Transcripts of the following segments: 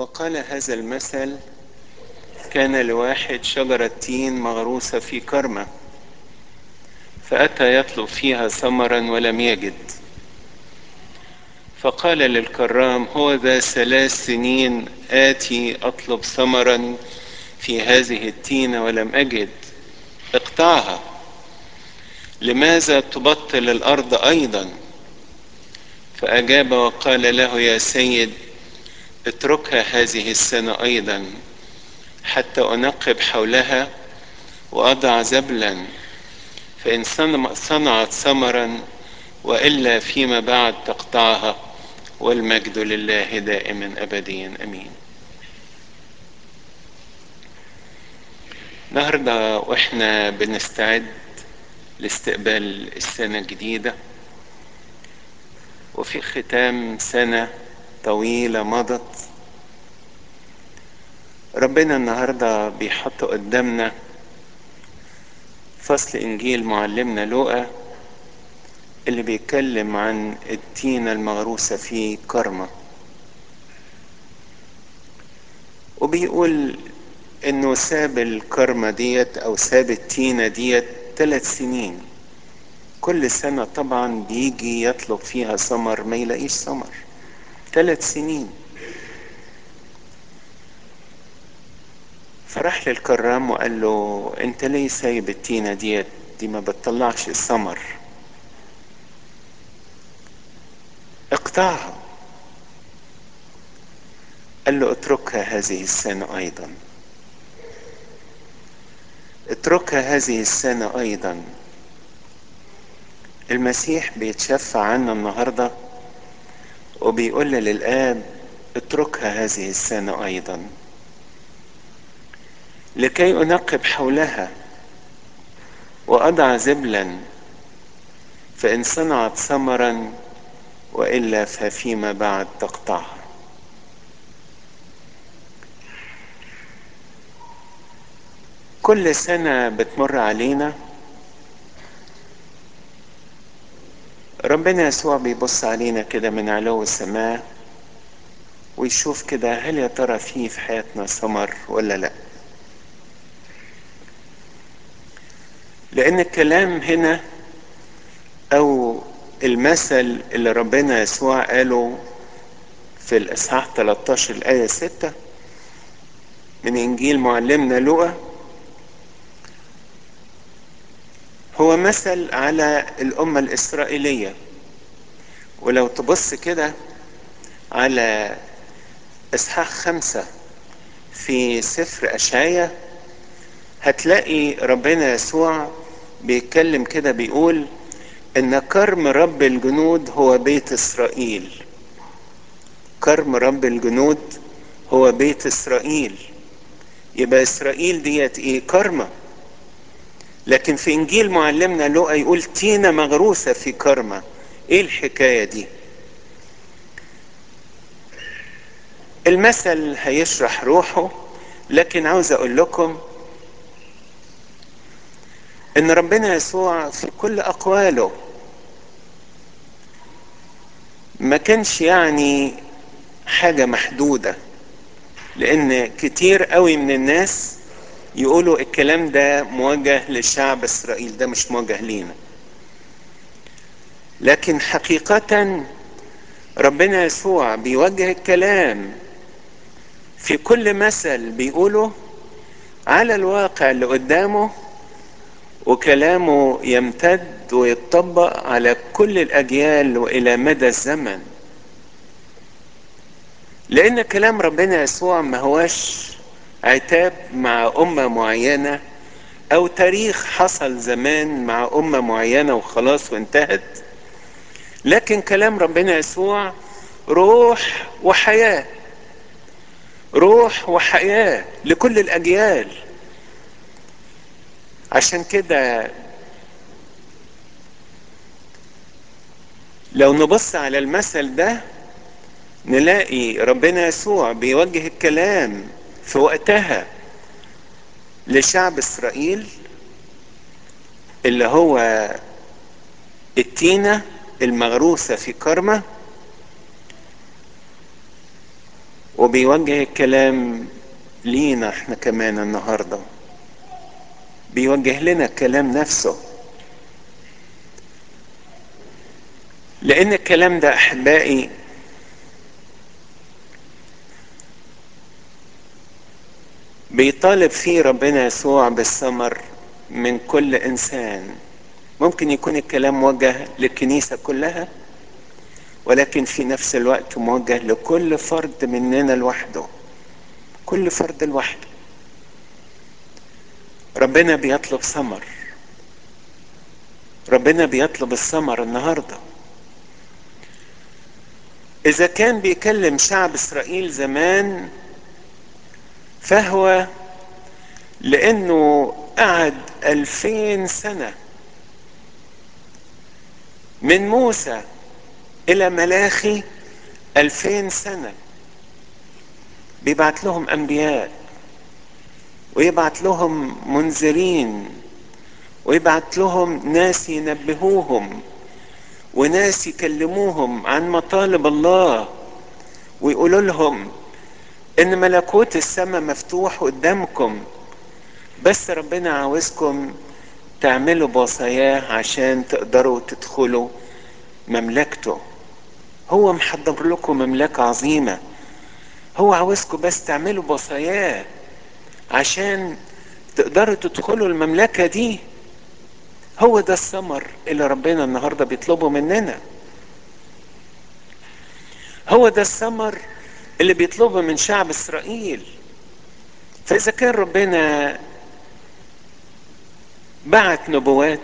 وقال هذا المثل كان لواحد شجرة تين مغروسة في كرمة فأتى يطلب فيها ثمرا ولم يجد فقال للكرام هو ذا ثلاث سنين آتي أطلب ثمرا في هذه التينة ولم أجد اقطعها لماذا تبطل الأرض أيضا فأجاب وقال له يا سيد اتركها هذه السنة أيضا حتى أنقب حولها وأضع زبلا فإن صنعت ثمرا وإلا فيما بعد تقطعها والمجد لله دائما أبديا أمين النهاردة وإحنا بنستعد لاستقبال السنة الجديدة وفي ختام سنة طويلة مضت ربنا النهاردة بيحط قدامنا فصل إنجيل معلمنا لوقا اللي بيتكلم عن التينة المغروسة في كرمة وبيقول انه ساب الكرمة ديت او ساب التينة ديت ثلاث سنين كل سنة طبعا بيجي يطلب فيها ثمر ما يلاقيش ثمر ثلاث سنين فراح للكرام وقال له انت ليه سايب التينة ديت دي ما بتطلعش الثمر اقطعها قال له اتركها هذه السنة ايضا اتركها هذه السنة ايضا المسيح بيتشفع عنا النهاردة وبيقول للآب اتركها هذه السنة ايضا لكي انقب حولها واضع زبلا فان صنعت ثمرا والا ففيما بعد تقطعها كل سنه بتمر علينا ربنا يسوع بيبص علينا كده من علو السماء ويشوف كده هل يا ترى فيه في حياتنا ثمر ولا لا لان الكلام هنا او المثل اللي ربنا يسوع قاله في الاصحاح 13 الايه 6 من انجيل معلمنا لوقا هو مثل على الامه الاسرائيليه ولو تبص كده على اصحاح خمسة في سفر اشعيا هتلاقي ربنا يسوع بيتكلم كده بيقول ان كرم رب الجنود هو بيت اسرائيل كرم رب الجنود هو بيت اسرائيل يبقى اسرائيل ديت ايه كرمة لكن في انجيل معلمنا لوقا يقول تينة مغروسة في كرمة ايه الحكاية دي المثل هيشرح روحه لكن عاوز اقول لكم ان ربنا يسوع في كل اقواله ما كانش يعني حاجة محدودة لان كتير قوي من الناس يقولوا الكلام ده موجه لشعب اسرائيل ده مش موجه لينا لكن حقيقة ربنا يسوع بيوجه الكلام في كل مثل بيقوله على الواقع اللي قدامه وكلامه يمتد ويتطبق على كل الاجيال والى مدى الزمن لان كلام ربنا يسوع ما هوش عتاب مع امه معينه او تاريخ حصل زمان مع امه معينه وخلاص وانتهت لكن كلام ربنا يسوع روح وحياه روح وحياه لكل الاجيال عشان كده لو نبص على المثل ده نلاقي ربنا يسوع بيوجه الكلام في وقتها لشعب اسرائيل اللي هو التينة المغروسة في كرمة وبيوجه الكلام لينا احنا كمان النهارده بيوجه لنا الكلام نفسه لان الكلام ده احبائي بيطالب فيه ربنا يسوع بالثمر من كل انسان ممكن يكون الكلام موجه للكنيسه كلها ولكن في نفس الوقت موجه لكل فرد مننا لوحده كل فرد لوحده ربنا بيطلب ثمر ربنا بيطلب الثمر النهارده اذا كان بيكلم شعب اسرائيل زمان فهو لانه قعد الفين سنه من موسى الى ملاخي الفين سنه بيبعت لهم انبياء ويبعت لهم منذرين ويبعت لهم ناس ينبهوهم وناس يكلموهم عن مطالب الله ويقولوا لهم ان ملكوت السماء مفتوح قدامكم بس ربنا عاوزكم تعملوا بوصاياه عشان تقدروا تدخلوا مملكته هو محضر لكم مملكة عظيمة هو عاوزكم بس تعملوا بوصاياه عشان تقدروا تدخلوا المملكة دي هو ده الثمر اللي ربنا النهاردة بيطلبه مننا هو ده الثمر اللي بيطلبه من شعب اسرائيل فاذا كان ربنا بعت نبوات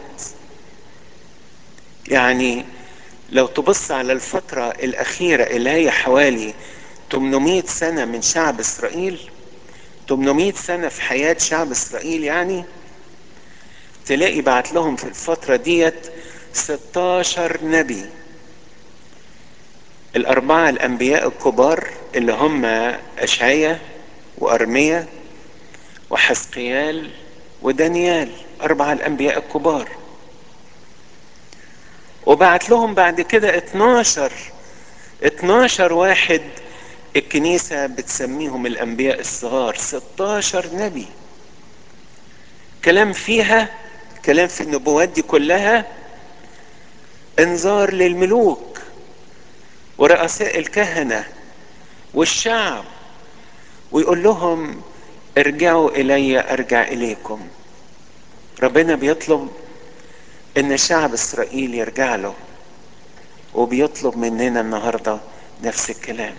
يعني لو تبص على الفترة الأخيرة اللي هي حوالي 800 سنة من شعب إسرائيل 800 سنة في حياة شعب إسرائيل يعني تلاقي بعت لهم في الفترة ديت 16 نبي الأربعة الأنبياء الكبار اللي هم أشعية وأرمية وحسقيال ودانيال أربعة الأنبياء الكبار وبعت لهم بعد كده 12 12 واحد الكنيسة بتسميهم الأنبياء الصغار 16 نبي كلام فيها كلام في النبوات دي كلها انذار للملوك ورؤساء الكهنة والشعب ويقول لهم ارجعوا إلي أرجع إليكم ربنا بيطلب ان شعب اسرائيل يرجع له وبيطلب مننا النهارده نفس الكلام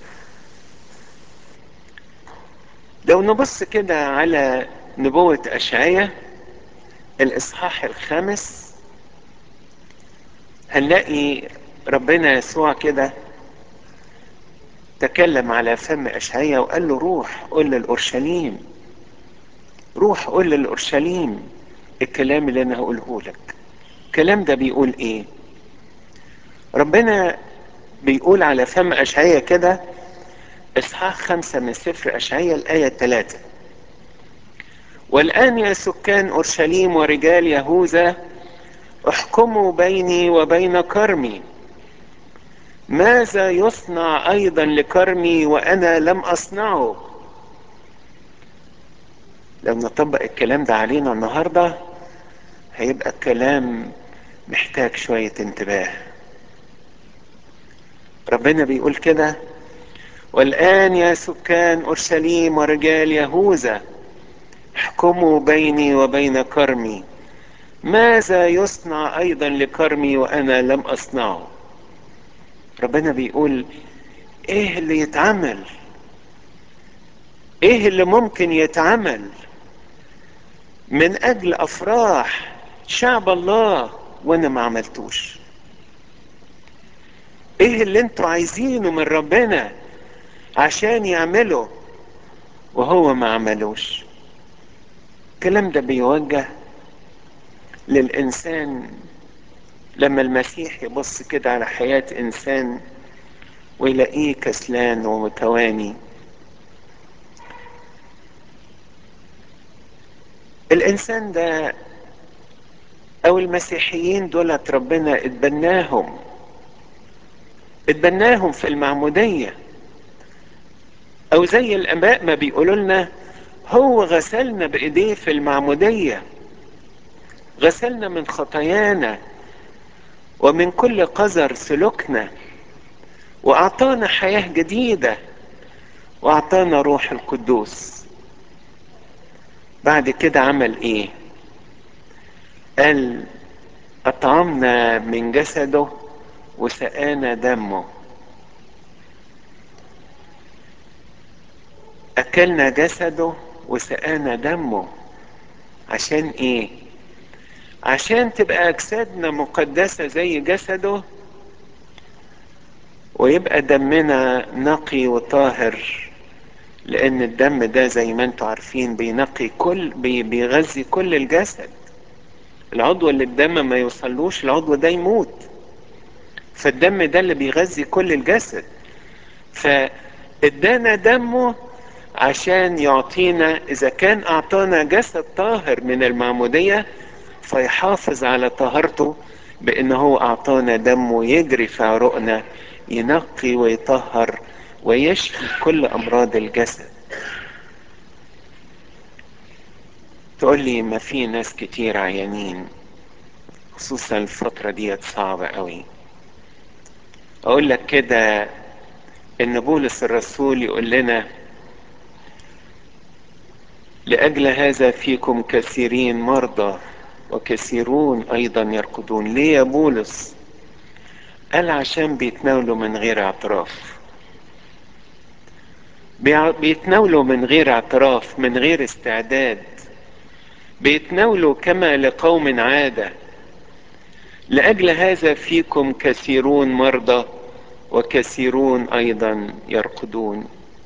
لو نبص كده على نبوة أشعية الإصحاح الخامس هنلاقي ربنا يسوع كده تكلم على فم أشعية وقال له روح قول للأورشليم روح قول للأورشليم الكلام اللي أنا هقوله لك الكلام ده بيقول إيه ربنا بيقول على فم أشعية كده إصحاح خمسة من سفر أشعية الآية ثلاثة والآن يا سكان أورشليم ورجال يهوذا احكموا بيني وبين كرمي ماذا يصنع أيضا لكرمي وأنا لم أصنعه لو نطبق الكلام ده علينا النهاردة هيبقى الكلام محتاج شوية انتباه ربنا بيقول كده والآن يا سكان أورشليم ورجال يهوذا احكموا بيني وبين كرمي ماذا يصنع أيضا لكرمي وأنا لم أصنعه ربنا بيقول إيه اللي يتعمل إيه اللي ممكن يتعمل من أجل أفراح شعب الله وأنا ما عملتوش إيه اللي أنتوا عايزينه من ربنا عشان يعمله وهو ما عملوش الكلام ده بيوجه للإنسان لما المسيح يبص كده على حياة إنسان ويلاقيه كسلان ومتواني الإنسان ده أو المسيحيين دولت ربنا اتبناهم اتبناهم في المعمودية او زي الاباء ما بيقولوا لنا هو غسلنا بايديه في المعمودية غسلنا من خطايانا ومن كل قذر سلوكنا واعطانا حياة جديدة واعطانا روح القدوس بعد كده عمل ايه قال اطعمنا من جسده وسقانا دمه اكلنا جسده وسقانا دمه عشان ايه عشان تبقى اجسادنا مقدسة زي جسده ويبقى دمنا نقي وطاهر لان الدم ده زي ما انتم عارفين بينقي كل بي بيغذي كل الجسد العضو اللي الدم ما يوصلوش العضو ده يموت فالدم ده اللي بيغذي كل الجسد فادانا دمه عشان يعطينا اذا كان اعطانا جسد طاهر من المعمودية فيحافظ على طهارته بان هو اعطانا دمه يجري في عروقنا ينقي ويطهر ويشفي كل امراض الجسد تقول لي ما في ناس كتير عيانين خصوصا الفترة ديت صعبة قوي اقول لك كده ان بولس الرسول يقول لنا لاجل هذا فيكم كثيرين مرضى وكثيرون ايضا يرقدون ليه يا بولس قال عشان بيتناولوا من غير اعتراف بيتناولوا من غير اعتراف من غير استعداد بيتناولوا كما لقوم عاده لاجل هذا فيكم كثيرون مرضى وكثيرون ايضا يرقدون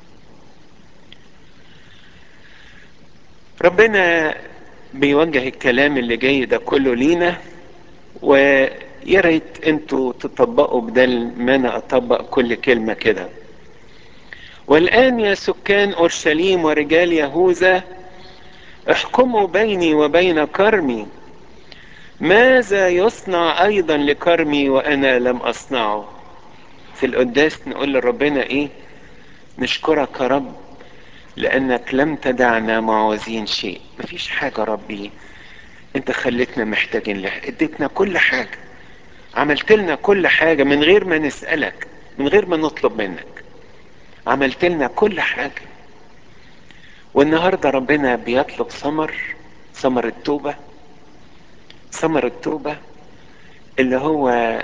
ربنا بيوجه الكلام اللي جاي ده كله لينا ويا ريت انتوا تطبقوا بدل ما انا اطبق كل كلمه كده والان يا سكان اورشليم ورجال يهوذا احكموا بيني وبين كرمي ماذا يصنع ايضا لكرمي وانا لم اصنعه في القداس نقول لربنا ايه نشكرك يا رب لانك لم تدعنا معوزين شيء مفيش حاجه ربي انت خليتنا محتاجين لها اديتنا كل حاجه عملت لنا كل حاجه من غير ما نسالك من غير ما نطلب منك عملت لنا كل حاجه والنهارده ربنا بيطلب ثمر ثمر التوبه ثمر التوبه اللي هو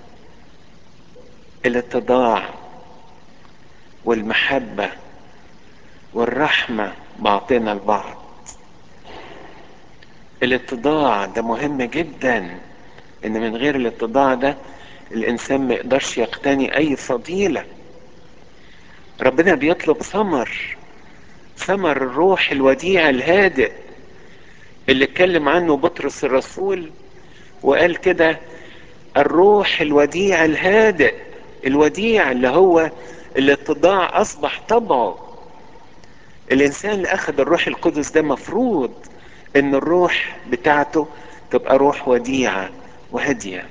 الاتضاع والمحبه والرحمه بعضنا البعض الاتضاع ده مهم جدا ان من غير الاتضاع ده الانسان ما يقدرش يقتني اي فضيله ربنا بيطلب ثمر ثمر الروح الوديع الهادئ اللي اتكلم عنه بطرس الرسول وقال كده الروح الوديع الهادئ الوديع اللي هو الاتضاع اصبح طبعه الانسان اللي اخذ الروح القدس ده مفروض ان الروح بتاعته تبقى روح وديعة وهادية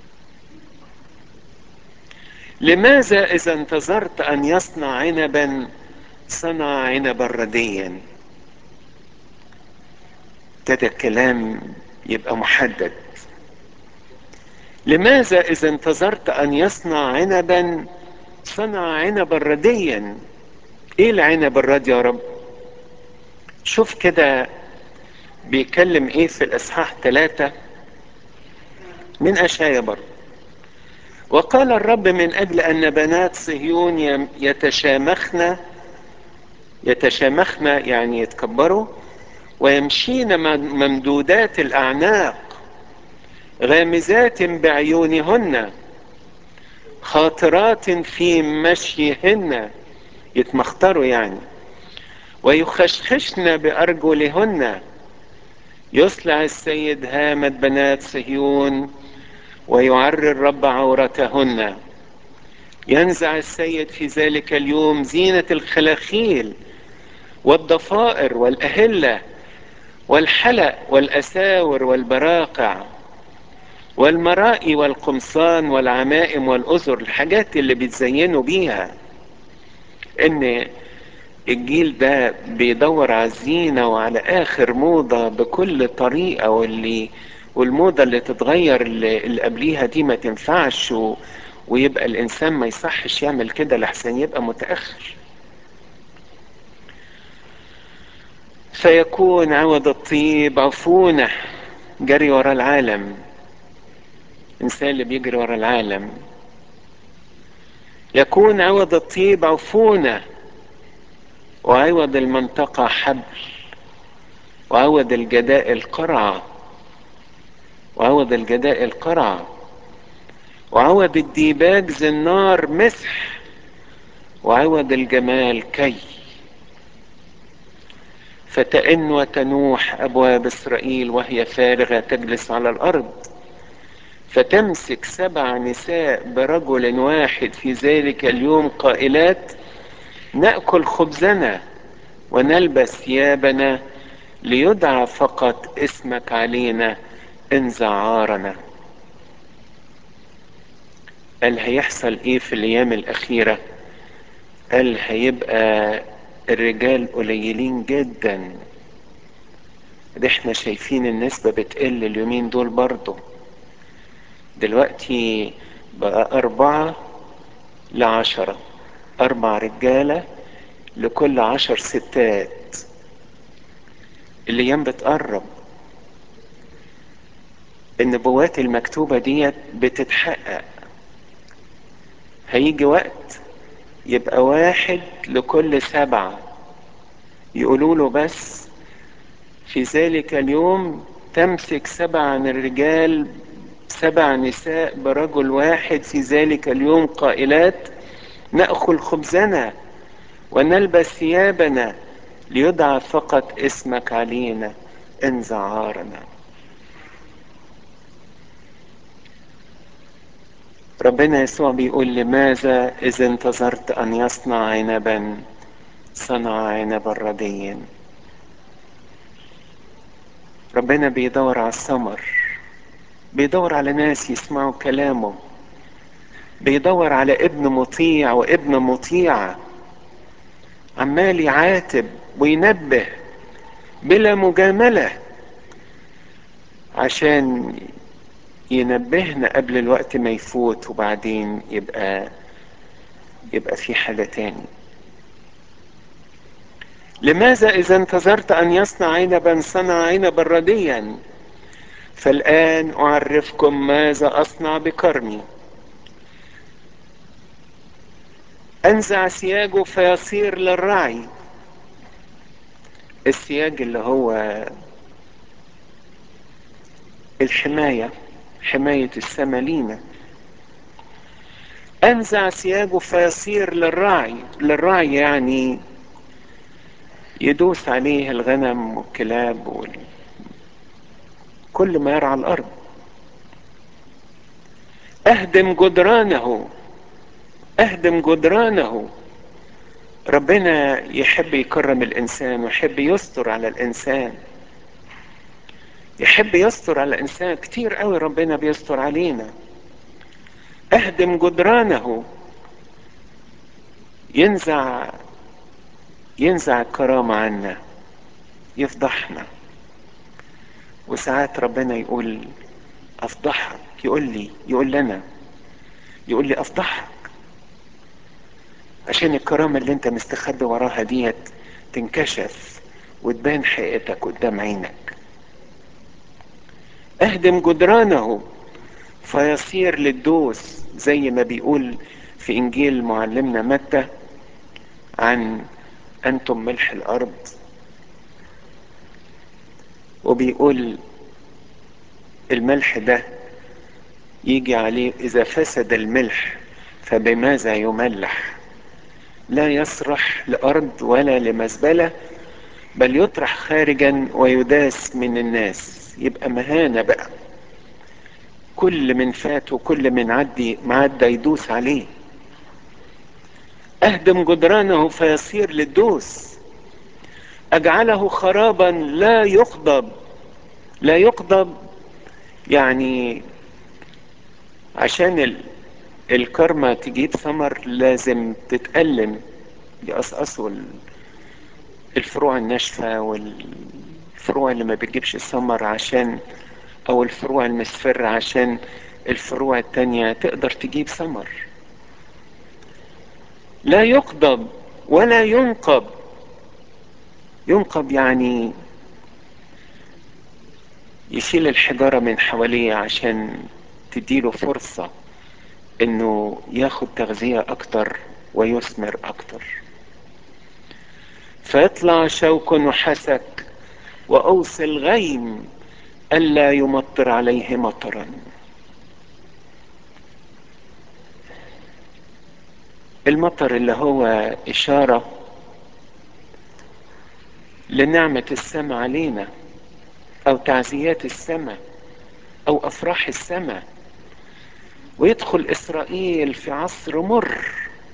لماذا اذا انتظرت ان يصنع عنبا صنع عنبا رديا ابتدى الكلام يبقى محدد لماذا اذا انتظرت ان يصنع عنبا صنع عنبا رديا ايه العنب الردي يا رب شوف كده بيتكلم ايه في الاصحاح ثلاثة من اشعيا برضه وقال الرب من اجل ان بنات صهيون يتشامخن يتشامخن يعني يتكبروا ويمشين ممدودات الاعناق غامزات بعيونهن خاطرات في مشيهن يتمختروا يعني ويخشخشن بأرجلهن يصلع السيد هامة بنات صهيون ويعري الرب عورتهن ينزع السيد في ذلك اليوم زينة الخلاخيل والضفائر والأهلة والحلق والأساور والبراقع والمرائي والقمصان والعمائم والأزر الحاجات اللي بيتزينوا بيها ان الجيل ده بيدور على الزينة وعلى آخر موضة بكل طريقة واللي والموضة اللي تتغير اللي, اللي قبليها دي ما تنفعش و... ويبقى الإنسان ما يصحش يعمل كده لحسن يبقى متأخر فيكون عوض الطيب عفونة جري ورا العالم الإنسان اللي بيجري ورا العالم يكون عوض الطيب عفونة وعوض المنطقة حبل وعوض الجداء القرعة وعوض الجداء القرعة وعوض الديباج زنار مسح وعوض الجمال كي فتئن وتنوح أبواب إسرائيل وهي فارغة تجلس على الأرض فتمسك سبع نساء برجل واحد في ذلك اليوم قائلات نأكل خبزنا ونلبس ثيابنا ليدعى فقط اسمك علينا انزع عارنا قال هيحصل ايه في الايام الاخيرة قال هيبقى الرجال قليلين جدا ده احنا شايفين النسبة بتقل اليومين دول برضو دلوقتي بقى أربعة لعشرة أربع رجالة لكل عشر ستات الأيام بتقرب النبوات المكتوبة ديت بتتحقق هيجي وقت يبقى واحد لكل سبعة يقولوا له بس في ذلك اليوم تمسك سبع من الرجال سبع نساء برجل واحد في ذلك اليوم قائلات نأخذ خبزنا ونلبس ثيابنا ليدعى فقط اسمك علينا انزع عارنا ربنا يسوع بيقول لماذا إذا انتظرت أن يصنع عنبا صنع عنبا رديا ربنا بيدور على الثمر بيدور على ناس يسمعوا كلامه بيدور على ابن مطيع وابن مطيعة عمال يعاتب وينبه بلا مجاملة عشان ينبهنا قبل الوقت ما يفوت وبعدين يبقى يبقى في حاجة تاني لماذا إذا انتظرت أن يصنع عنبا صنع عنبا رديا فالآن أعرفكم ماذا أصنع بكرمي أنزع سياجه فيصير للرعي السياج اللي هو الحماية حماية السما لينا أنزع سياجه فيصير للرعي للرعي يعني يدوس عليه الغنم والكلاب وال... كل ما يرعى الأرض أهدم جدرانه أهدم جدرانه ربنا يحب يكرم الإنسان ويحب يستر على الإنسان يحب يستر على الإنسان كتير قوي ربنا بيستر علينا أهدم جدرانه ينزع ينزع الكرامة عنا يفضحنا وساعات ربنا يقول أفضحك يقول لي يقول لنا يقول لي أفضحك عشان الكرامة اللي انت مستخبي وراها ديت تنكشف وتبان حقيقتك قدام عينك اهدم جدرانه فيصير للدوس زي ما بيقول في انجيل معلمنا متى عن انتم ملح الارض وبيقول الملح ده يجي عليه اذا فسد الملح فبماذا يملح لا يصرح لارض ولا لمزبله بل يطرح خارجا ويداس من الناس يبقى مهانه بقى كل من فات وكل من عدي معدى يدوس عليه اهدم جدرانه فيصير للدوس اجعله خرابا لا يقضب لا يقضب يعني عشان ال... الكرمة تجيب ثمر لازم تتألم يقصقصوا الفروع الناشفة والفروع اللي ما بتجيبش ثمر عشان او الفروع المصفرة عشان الفروع التانية تقدر تجيب ثمر لا يقضب ولا ينقب ينقب يعني يشيل الحجارة من حواليه عشان تديله فرصة انه ياخد تغذية اكتر ويثمر اكتر فيطلع شوك وحسك واوصي الغيم الا يمطر عليه مطرا المطر اللي هو اشاره لنعمه السماء علينا او تعزيات السماء او افراح السماء ويدخل اسرائيل في عصر مر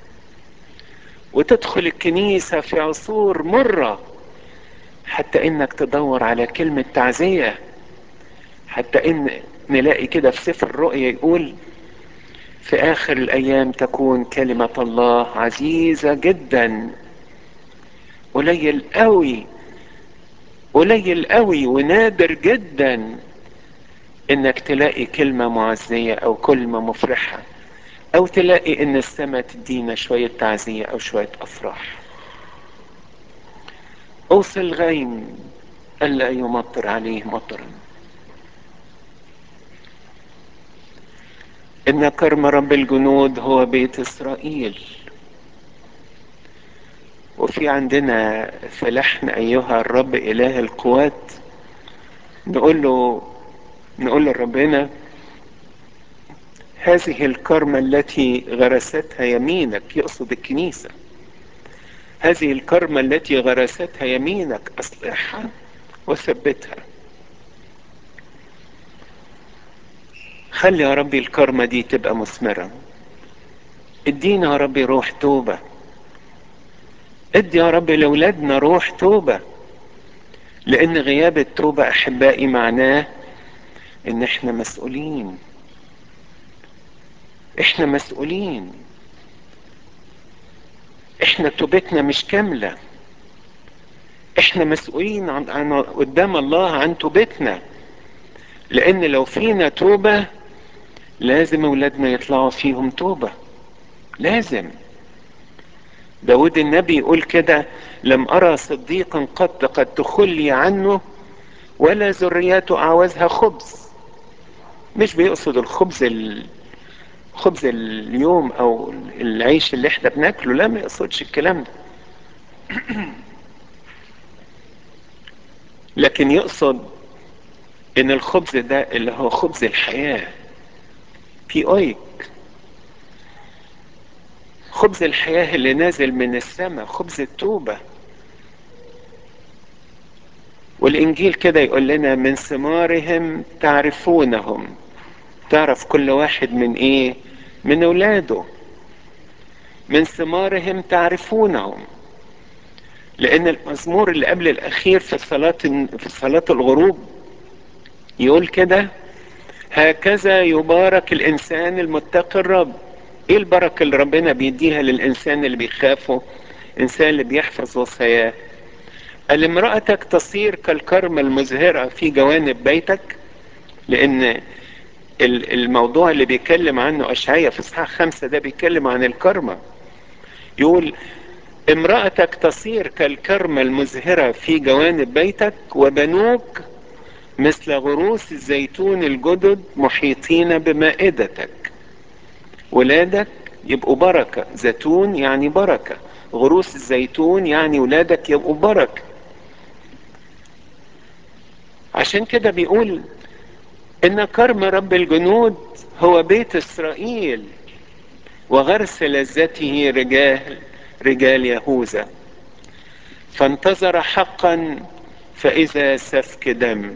وتدخل الكنيسه في عصور مره حتى انك تدور على كلمه تعزيه حتى ان نلاقي كده في سفر الرؤيا يقول في اخر الايام تكون كلمه الله عزيزه جدا قليل قوي قليل قوي ونادر جدا انك تلاقي كلمة معزية او كلمة مفرحة او تلاقي ان السماء تدينا شوية تعزية او شوية افراح اوصي الغيم الا يمطر عليه مطرا ان كرم رب الجنود هو بيت اسرائيل وفي عندنا في لحن ايها الرب اله القوات نقول له نقول لربنا هذه الكرمة التي غرستها يمينك يقصد الكنيسة هذه الكرمة التي غرستها يمينك أصلحها وثبتها خلي يا ربي الكرمة دي تبقى مثمرة ادينا يا ربي روح توبة ادي يا ربي لأولادنا روح توبة لأن غياب التوبة أحبائي معناه إن إحنا مسؤولين إحنا مسؤولين إحنا توبتنا مش كاملة إحنا مسؤولين عن, عن قدام الله عن توبتنا لأن لو فينا توبة لازم أولادنا يطلعوا فيهم توبة لازم داود النبي يقول كده لم أرى صديقا قط قد تخلي عنه ولا ذرياته أعوزها خبز مش بيقصد الخبز ال... خبز اليوم او العيش اللي احنا بناكله لا ما يقصدش الكلام ده لكن يقصد ان الخبز ده اللي هو خبز الحياة في اويك خبز الحياة اللي نازل من السماء خبز التوبة والانجيل كده يقول لنا من ثمارهم تعرفونهم تعرف كل واحد من ايه من اولاده من ثمارهم تعرفونهم لان المزمور اللي قبل الاخير في صلاة في صلاة الغروب يقول كده هكذا يبارك الانسان المتقي الرب ايه البركة اللي ربنا بيديها للانسان اللي بيخافه الانسان اللي بيحفظ وصاياه قال امرأتك تصير كالكرمة المزهرة في جوانب بيتك لان الموضوع اللي بيتكلم عنه اشعياء في اصحاح خمسة ده بيتكلم عن الكرمة يقول امرأتك تصير كالكرمة المزهرة في جوانب بيتك وبنوك مثل غروس الزيتون الجدد محيطين بمائدتك ولادك يبقوا بركة زيتون يعني بركة غروس الزيتون يعني ولادك يبقوا بركة عشان كده بيقول ان كرم رب الجنود هو بيت اسرائيل وغرس لذته رجال رجال يهوذا فانتظر حقا فاذا سفك دم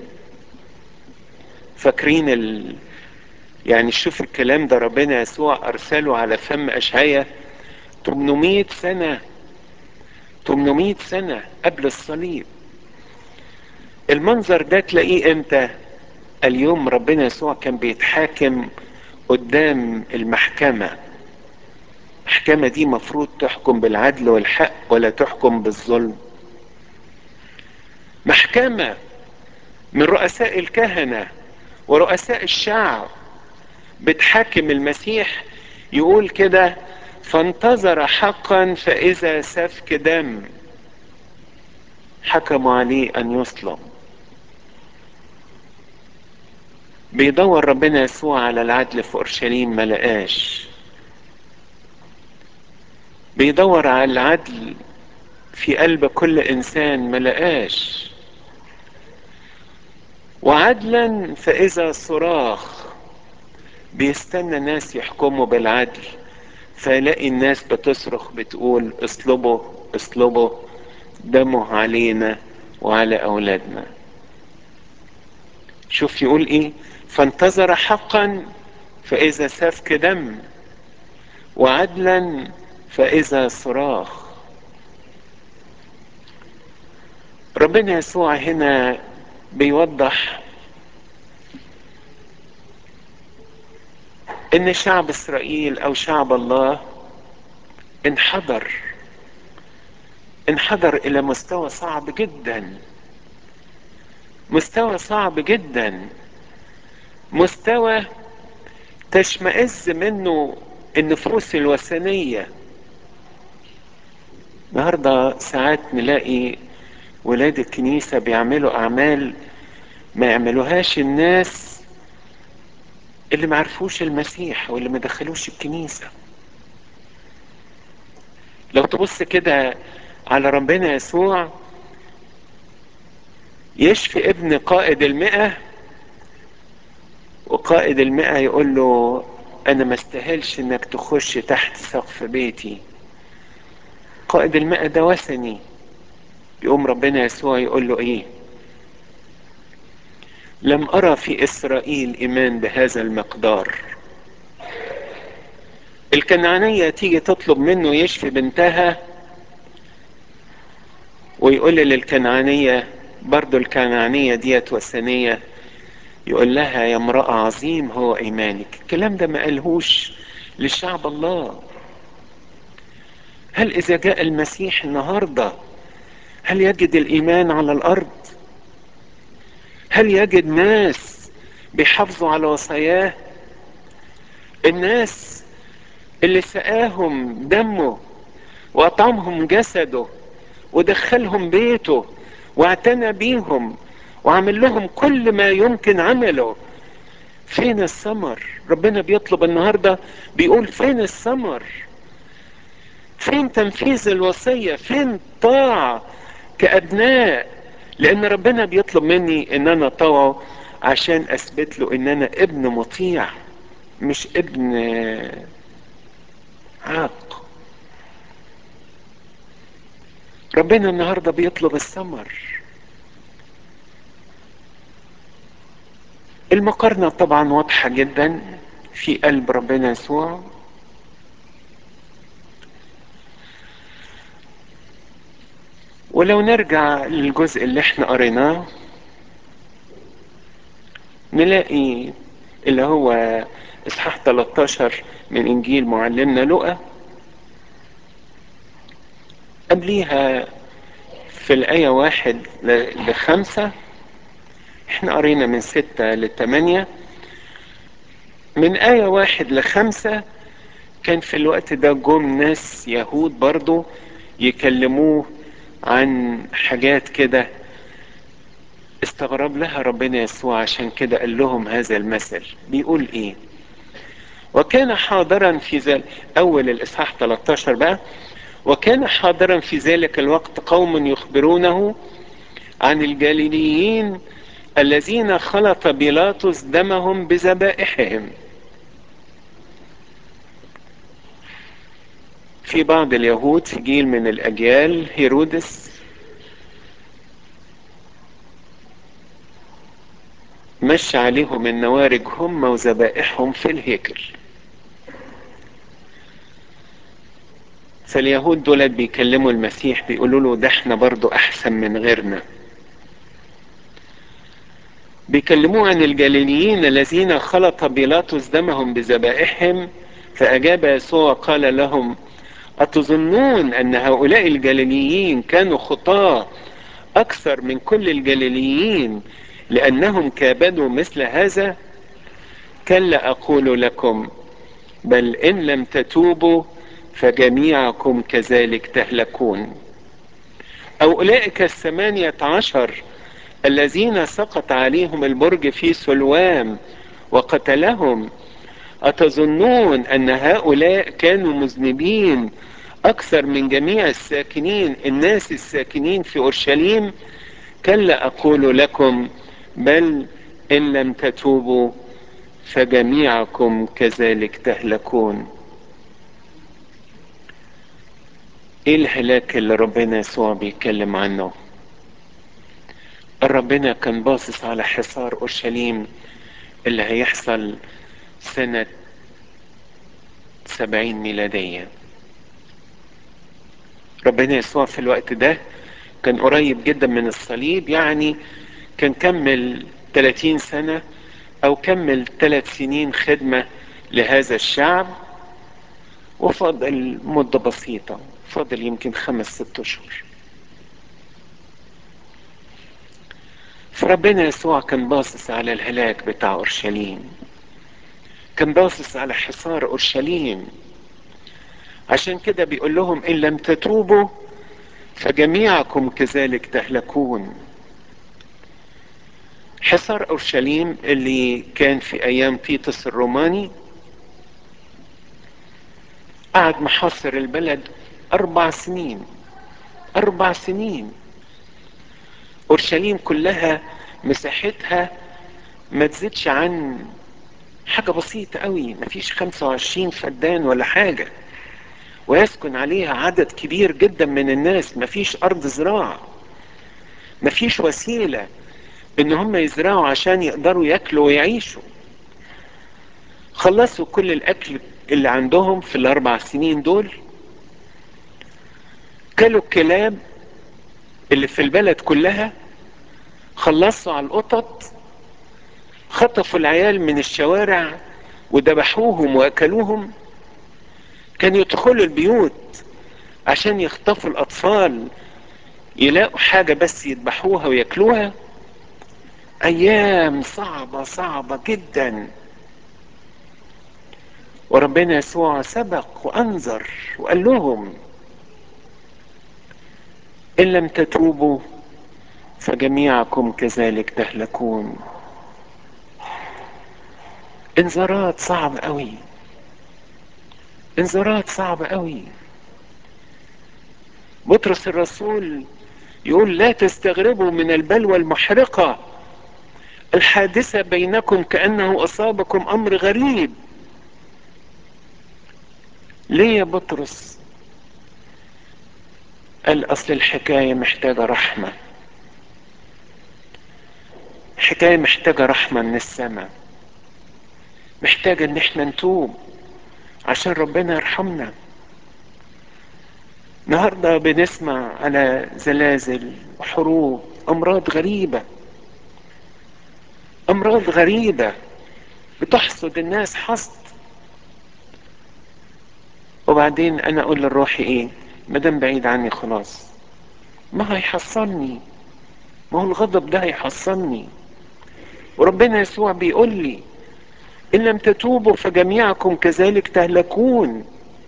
فاكرين ال... يعني شوف الكلام ده ربنا يسوع ارسله على فم اشعياء 800 سنه 800 سنه قبل الصليب المنظر ده تلاقيه امتى اليوم ربنا يسوع كان بيتحاكم قدام المحكمة المحكمة دي مفروض تحكم بالعدل والحق ولا تحكم بالظلم محكمة من رؤساء الكهنة ورؤساء الشعب بتحاكم المسيح يقول كده فانتظر حقا فإذا سفك دم حكموا عليه أن يصلب بيدور ربنا يسوع على العدل في أورشليم ما لقاش بيدور على العدل في قلب كل إنسان ما لقاش وعدلا فإذا صراخ بيستنى ناس يحكموا بالعدل فيلاقي الناس بتصرخ بتقول اصلبوا اصلبوا دمه علينا وعلى أولادنا شوف يقول ايه فانتظر حقا فإذا سفك دم وعدلا فإذا صراخ ربنا يسوع هنا بيوضح ان شعب اسرائيل او شعب الله انحدر انحدر الى مستوى صعب جدا مستوى صعب جدا مستوى تشمئز منه النفوس الوثنية النهاردة ساعات نلاقي ولاد الكنيسة بيعملوا أعمال ما يعملوهاش الناس اللي ما عرفوش المسيح واللي ما دخلوش الكنيسة لو تبص كده على ربنا يسوع يشفي ابن قائد المئة وقائد المئة يقول له انا ما استاهلش انك تخش تحت سقف بيتي قائد المئة ده وثني يقوم ربنا يسوع يقول له ايه لم ارى في اسرائيل ايمان بهذا المقدار الكنعانية تيجي تطلب منه يشفي بنتها ويقول للكنعانية برضو الكنعانية ديت وثنية يقول لها يا امرأة عظيم هو ايمانك الكلام ده ما قالهوش لشعب الله هل اذا جاء المسيح النهاردة هل يجد الايمان على الارض هل يجد ناس بيحافظوا على وصاياه الناس اللي سقاهم دمه واطعمهم جسده ودخلهم بيته واعتنى بيهم وعمل لهم كل ما يمكن عمله فين الثمر ربنا بيطلب النهاردة بيقول فين الثمر فين تنفيذ الوصية فين طاعة كأبناء لأن ربنا بيطلب مني إن أنا طوعه عشان أثبت له إن أنا ابن مطيع مش ابن عاق ربنا النهاردة بيطلب الثمر المقارنة طبعا واضحة جدا في قلب ربنا يسوع ولو نرجع للجزء اللي احنا قريناه نلاقي اللي هو اصحاح 13 من انجيل معلمنا لقى قبليها في الآية واحد لخمسة احنا قرينا من ستة لثمانية من آية واحد لخمسة كان في الوقت ده جم ناس يهود برضو يكلموه عن حاجات كده استغرب لها ربنا يسوع عشان كده قال لهم هذا المثل بيقول ايه وكان حاضرا في ذلك اول الاصحاح 13 بقى وكان حاضرا في ذلك الوقت قوم يخبرونه عن الجليليين الذين خلط بيلاطس دمهم بذبائحهم في بعض اليهود في جيل من الاجيال هيرودس مشى عليهم النوارج هم وذبائحهم في الهيكل فاليهود دول بيكلموا المسيح بيقولوا له ده احنا برضو احسن من غيرنا بيكلموه عن الجليليين الذين خلط بيلاطس دمهم بذبائحهم فأجاب يسوع قال لهم أتظنون أن هؤلاء الجليليين كانوا خطاة اكثر من كل الجليليين لانهم كابدوا مثل هذا كلا اقول لكم بل ان لم تتوبوا فجميعكم كذلك تهلكون اولئك الثمانية عشر الذين سقط عليهم البرج في سلوام وقتلهم أتظنون أن هؤلاء كانوا مذنبين أكثر من جميع الساكنين الناس الساكنين في أورشليم كلا أقول لكم بل إن لم تتوبوا فجميعكم كذلك تهلكون ايه الهلاك اللي ربنا يسوع بيتكلم عنه ربنا كان باصص على حصار اورشليم اللي هيحصل سنة سبعين ميلادية ربنا يسوع في الوقت ده كان قريب جدا من الصليب يعني كان كمل 30 سنة او كمل ثلاث سنين خدمة لهذا الشعب وفضل مدة بسيطة فضل يمكن خمس ست اشهر فربنا يسوع كان باصص على الهلاك بتاع اورشليم كان باصص على حصار اورشليم عشان كده بيقول لهم ان لم تتوبوا فجميعكم كذلك تهلكون حصار اورشليم اللي كان في ايام تيتس الروماني قعد محاصر البلد اربع سنين اربع سنين اورشليم كلها مساحتها ما تزيدش عن حاجة بسيطة قوي مفيش 25 فدان ولا حاجة ويسكن عليها عدد كبير جدا من الناس مفيش ارض زراعة مفيش وسيلة ان هم يزرعوا عشان يقدروا ياكلوا ويعيشوا خلصوا كل الاكل اللي عندهم في الاربع سنين دول كلوا الكلاب اللي في البلد كلها خلصوا على القطط خطفوا العيال من الشوارع وذبحوهم واكلوهم كانوا يدخلوا البيوت عشان يخطفوا الاطفال يلاقوا حاجة بس يذبحوها وياكلوها ايام صعبة صعبة جدا وربنا يسوع سبق وانذر وقال لهم ان لم تتوبوا فجميعكم كذلك تهلكون انذارات صعبة قوي انذارات صعبة قوي بطرس الرسول يقول لا تستغربوا من البلوى المحرقة الحادثة بينكم كأنه أصابكم أمر غريب ليه يا بطرس قال أصل الحكاية محتاجة رحمة حكاية محتاجة رحمة من السماء محتاجة ان احنا نتوب عشان ربنا يرحمنا النهاردة بنسمع على زلازل وحروب امراض غريبة امراض غريبة بتحصد الناس حصد وبعدين انا اقول لروحي ايه مادام بعيد عني خلاص ما هيحصلني ما هو الغضب ده هيحصلني وربنا يسوع بيقول لي ان لم تتوبوا فجميعكم كذلك تهلكون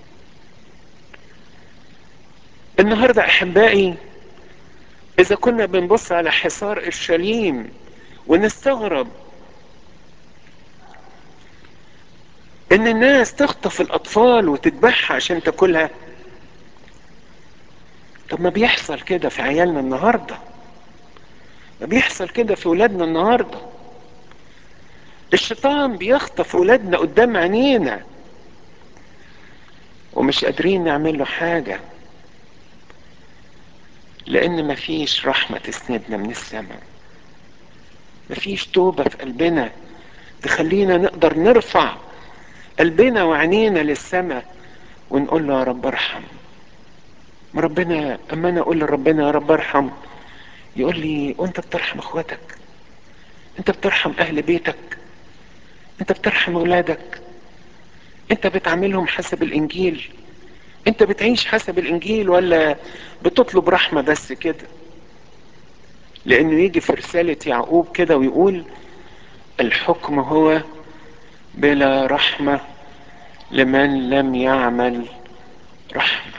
النهاردة احبائي اذا كنا بنبص على حصار اورشليم ونستغرب ان الناس تخطف الاطفال وتذبحها عشان تاكلها طب ما بيحصل كده في عيالنا النهارده ما بيحصل كده في ولادنا النهارده الشيطان بيخطف ولادنا قدام عينينا ومش قادرين نعمل له حاجة لأن مفيش رحمة تسندنا من السماء مفيش توبة في قلبنا تخلينا نقدر نرفع قلبنا وعينينا للسماء ونقول له يا رب ارحم ما ربنا اما انا اقول لربنا يا رب ارحم يقول لي وانت بترحم اخواتك انت بترحم اهل بيتك انت بترحم اولادك انت بتعاملهم حسب الانجيل انت بتعيش حسب الانجيل ولا بتطلب رحمة بس كده لانه يجي في رسالة يعقوب كده ويقول الحكم هو بلا رحمة لمن لم يعمل رحمة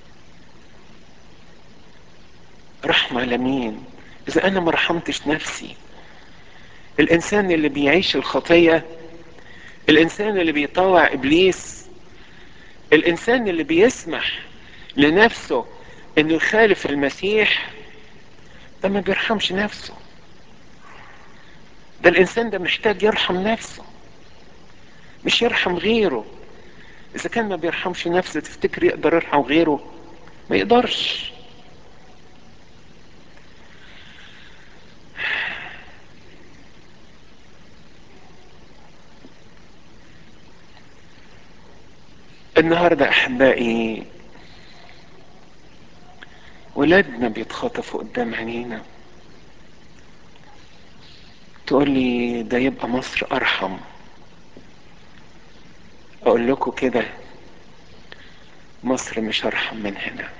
رحمة لمين اذا انا ما رحمتش نفسي الانسان اللي بيعيش الخطية الانسان اللي بيطوع ابليس الانسان اللي بيسمح لنفسه انه يخالف المسيح ده ما بيرحمش نفسه ده الانسان ده محتاج يرحم نفسه مش يرحم غيره اذا كان ما بيرحمش نفسه تفتكر يقدر يرحم غيره ما يقدرش النهارده احبائي ولادنا بيتخطفوا قدام عينينا تقول لي ده يبقى مصر ارحم اقول لكم كده مصر مش ارحم من هنا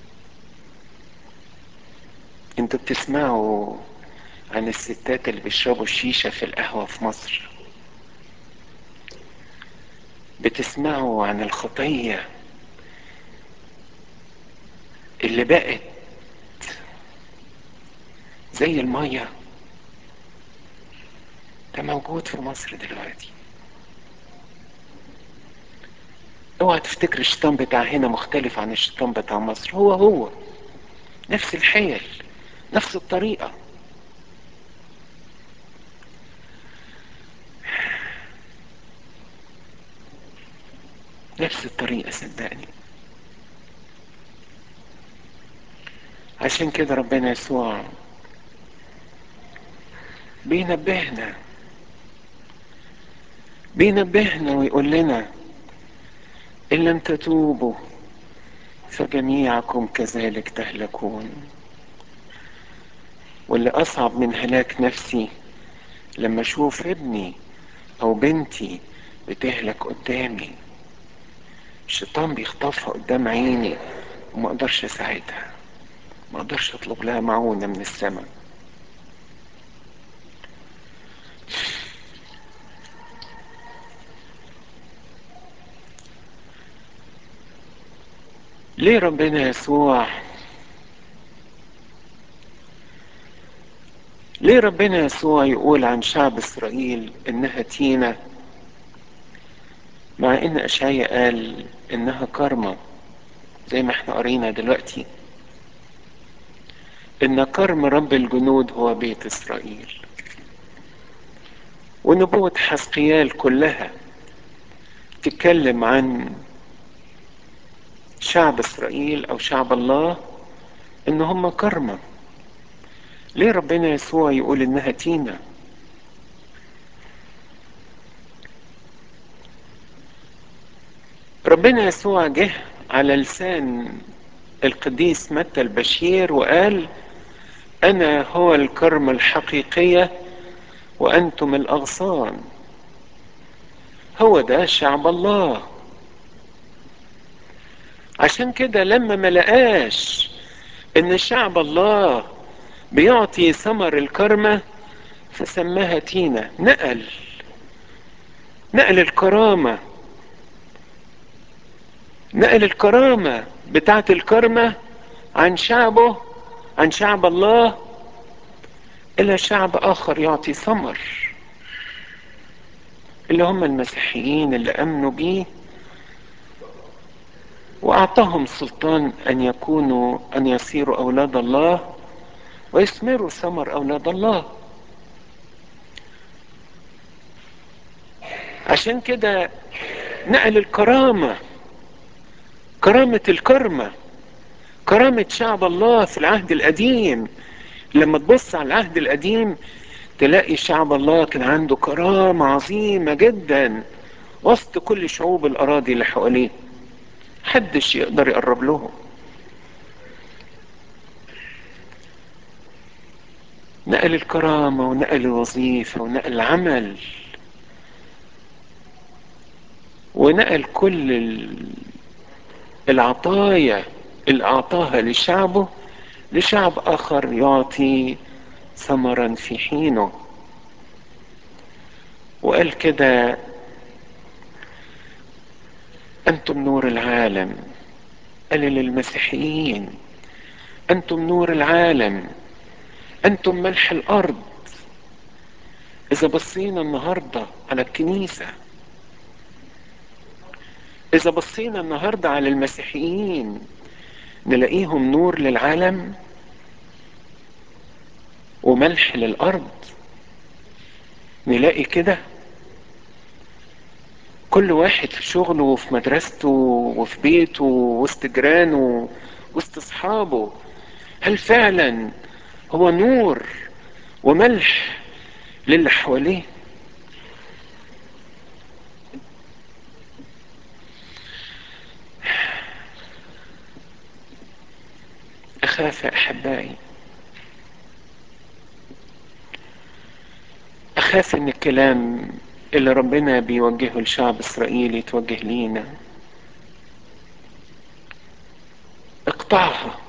انتوا بتسمعوا عن الستات اللي بيشربوا الشيشة في القهوة في مصر بتسمعوا عن الخطية اللي بقت زي المية ده موجود في مصر دلوقتي اوعى تفتكر الشيطان بتاع هنا مختلف عن الشيطان بتاع مصر هو هو نفس الحيل نفس الطريقة نفس الطريقة صدقني عشان كده ربنا يسوع بينبهنا بينبهنا ويقول لنا إن لم تتوبوا فجميعكم كذلك تهلكون واللي أصعب من هلاك نفسي لما أشوف ابني أو بنتي بتهلك قدامي الشيطان بيخطفها قدام عيني وما أقدرش أساعدها ما أقدرش أطلب لها معونة من السماء ليه ربنا يسوع ليه ربنا يسوع يقول عن شعب اسرائيل انها تينة مع ان اشعيا قال انها كرمة زي ما احنا قرينا دلوقتي ان كرم رب الجنود هو بيت اسرائيل ونبوة حسقيال كلها تتكلم عن شعب اسرائيل او شعب الله ان هم كرمة ليه ربنا يسوع يقول انها تينة ربنا يسوع جه على لسان القديس متى البشير وقال انا هو الكرم الحقيقية وانتم الاغصان هو ده شعب الله عشان كده لما ما لقاش ان شعب الله بيعطي ثمر الكرمة فسماها تينة نقل نقل الكرامة نقل الكرامة بتاعت الكرمة عن شعبه عن شعب الله إلى شعب آخر يعطي ثمر اللي هم المسيحيين اللي أمنوا بيه وأعطاهم سلطان أن يكونوا أن يصيروا أولاد الله ويثمروا ثمر أولاد الله عشان كده نقل الكرامة كرامة الكرمة كرامة شعب الله في العهد القديم لما تبص على العهد القديم تلاقي شعب الله كان عنده كرامة عظيمة جدا وسط كل شعوب الأراضي اللي حواليه محدش يقدر يقرب لهم نقل الكرامة ونقل الوظيفة ونقل العمل ونقل كل العطايا اللي أعطاها لشعبه لشعب آخر يعطي ثمرا في حينه وقال كده انتم نور العالم قال للمسيحيين انتم نور العالم انتم ملح الارض اذا بصينا النهارده على الكنيسه اذا بصينا النهارده على المسيحيين نلاقيهم نور للعالم وملح للارض نلاقي كده كل واحد في شغله وفي مدرسته وفي بيته وسط جيرانه وسط اصحابه هل فعلا هو نور وملح للي حواليه اخاف يا احبائي اخاف ان الكلام اللي ربنا بيوجهه لشعب اسرائيل يتوجه لينا اقطعها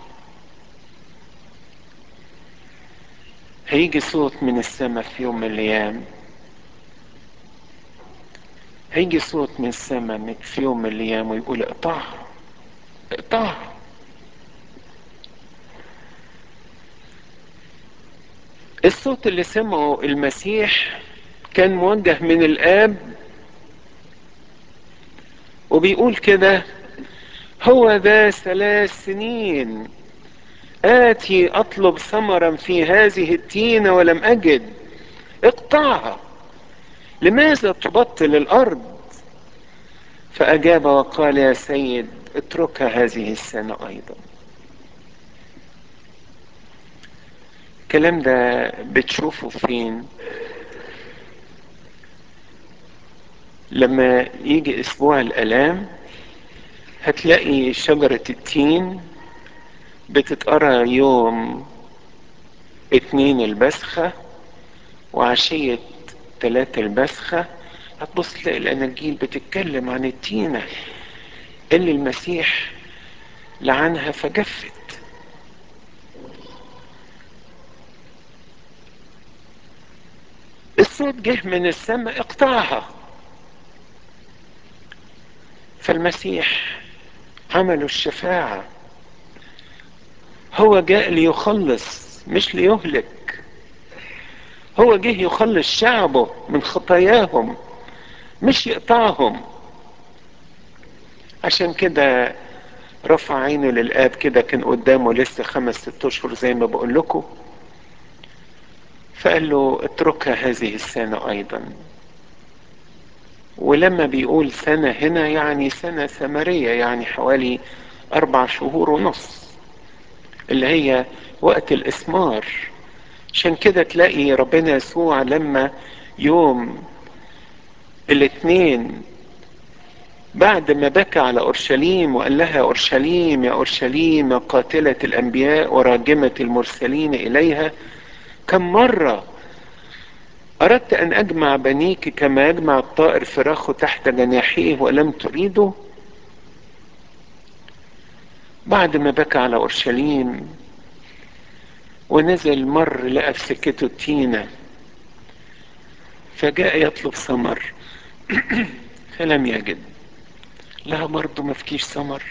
هيجي صوت من السماء في يوم من الايام هيجي صوت من السماء في يوم من الايام ويقول اقطعها اقطعها الصوت اللي سمعه المسيح كان موجه من الاب وبيقول كده هو ذا ثلاث سنين آتي أطلب ثمرا في هذه التينة ولم أجد اقطعها لماذا تبطل الأرض فأجاب وقال يا سيد اتركها هذه السنة أيضا الكلام ده بتشوفه فين لما يجي اسبوع الالام هتلاقي شجرة التين بتتقرى يوم اتنين البسخة وعشية تلاتة البسخة هتبص تلاقي الاناجيل بتتكلم عن التينة اللي المسيح لعنها فجفت الصوت جه من السماء اقطعها فالمسيح عملوا الشفاعة هو جاء ليخلص مش ليهلك هو جه يخلص شعبه من خطاياهم مش يقطعهم عشان كده رفع عينه للآب كده كان قدامه لسه خمس ست أشهر زي ما بقول لكم فقال له اتركها هذه السنة أيضا ولما بيقول سنة هنا يعني سنة ثمرية يعني حوالي أربع شهور ونص اللي هي وقت الإثمار عشان كده تلاقي ربنا يسوع لما يوم الاثنين بعد ما بكى على أورشليم وقال لها أورشليم يا أورشليم يا قاتلة الأنبياء وراجمة المرسلين إليها كم مرة أردت أن أجمع بنيك كما يجمع الطائر فراخه تحت جناحيه ولم تريده بعد ما بكى على أورشليم ونزل مر لقى في سكته التينة فجاء يطلب ثمر فلم يجد لا برضه ما فيكيش ثمر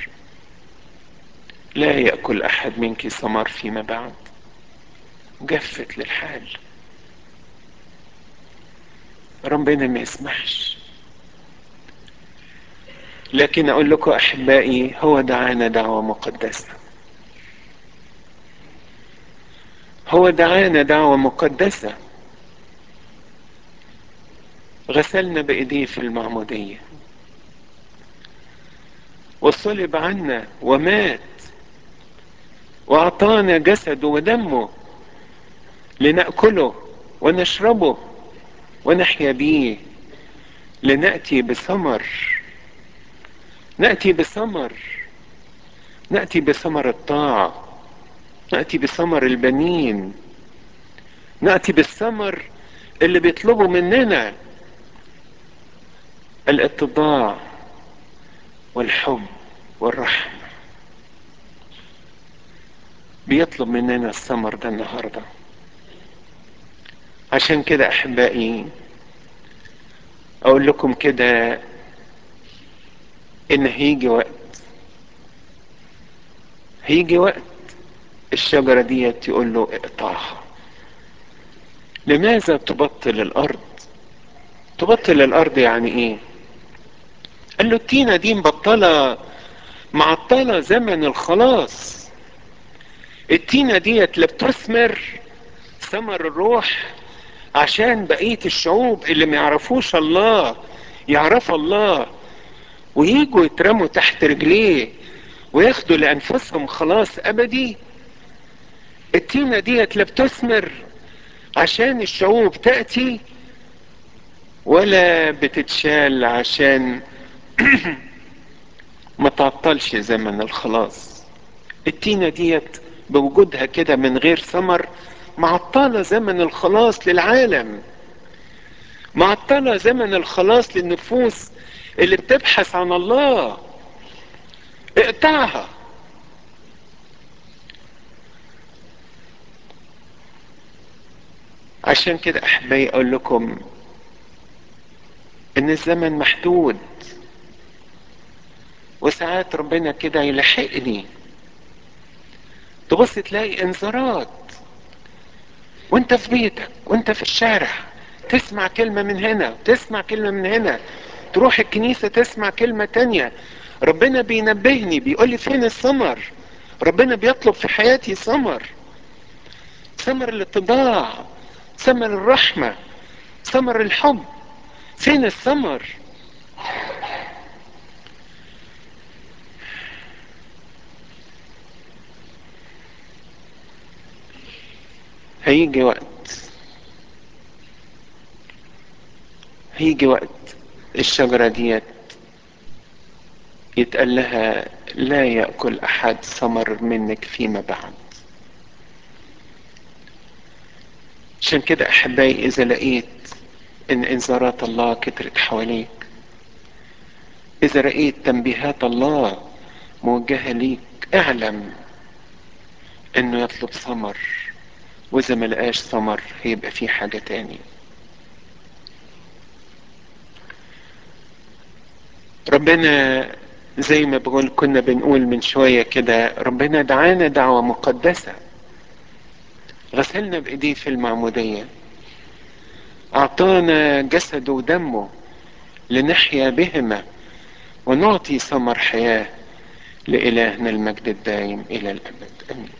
لا يأكل أحد منك ثمر فيما بعد جفت للحال ربنا ما يسمحش لكن اقول لكم احبائي هو دعانا دعوة مقدسة هو دعانا دعوة مقدسة غسلنا بايديه في المعمودية وصلب عنا ومات واعطانا جسده ودمه لنأكله ونشربه ونحيا به لنأتي بثمر نأتي بثمر نأتي بثمر الطاعة نأتي بثمر البنين نأتي بالثمر اللي بيطلبوا مننا الاتضاع والحب والرحمة بيطلب مننا الثمر ده النهارده عشان كده احبائي اقول لكم كده ان هيجي وقت هيجي وقت الشجرة دي يقول له اقطعها لماذا تبطل الارض تبطل الارض يعني ايه قال له التينة دي مبطلة معطلة زمن الخلاص التينة ديت لا بتثمر ثمر الروح عشان بقية الشعوب اللي ما يعرفوش الله يعرفوا الله ويجوا يترموا تحت رجليه وياخدوا لأنفسهم خلاص أبدي التينة ديت لا بتثمر عشان الشعوب تأتي ولا بتتشال عشان ما تعطلش زمن الخلاص التينة ديت بوجودها كده من غير ثمر معطلة زمن الخلاص للعالم معطلة زمن الخلاص للنفوس اللي بتبحث عن الله اقطعها عشان كده احبائي اقول لكم ان الزمن محدود وساعات ربنا كده يلحقني تبص تلاقي انذارات وانت في بيتك وانت في الشارع تسمع كلمة من هنا تسمع كلمة من هنا تروح الكنيسة تسمع كلمة تانية ربنا بينبهني بيقول لي فين الثمر ربنا بيطلب في حياتي ثمر ثمر الاتضاع ثمر الرحمة ثمر الحب فين الثمر هيجي وقت هيجي وقت الشجرة ديت يتقال لها لا يأكل أحد ثمر منك فيما بعد عشان كده أحبائي إذا لقيت إن إنذارات الله كترت حواليك إذا رأيت تنبيهات الله موجهة ليك اعلم إنه يطلب ثمر وإذا ما لقاش ثمر هيبقى في حاجة تاني ربنا زي ما بقول كنا بنقول من شوية كده ربنا دعانا دعوة مقدسة غسلنا بإيديه في المعمودية أعطانا جسده ودمه لنحيا بهما ونعطي ثمر حياة لإلهنا المجد الدائم إلى الأبد أمين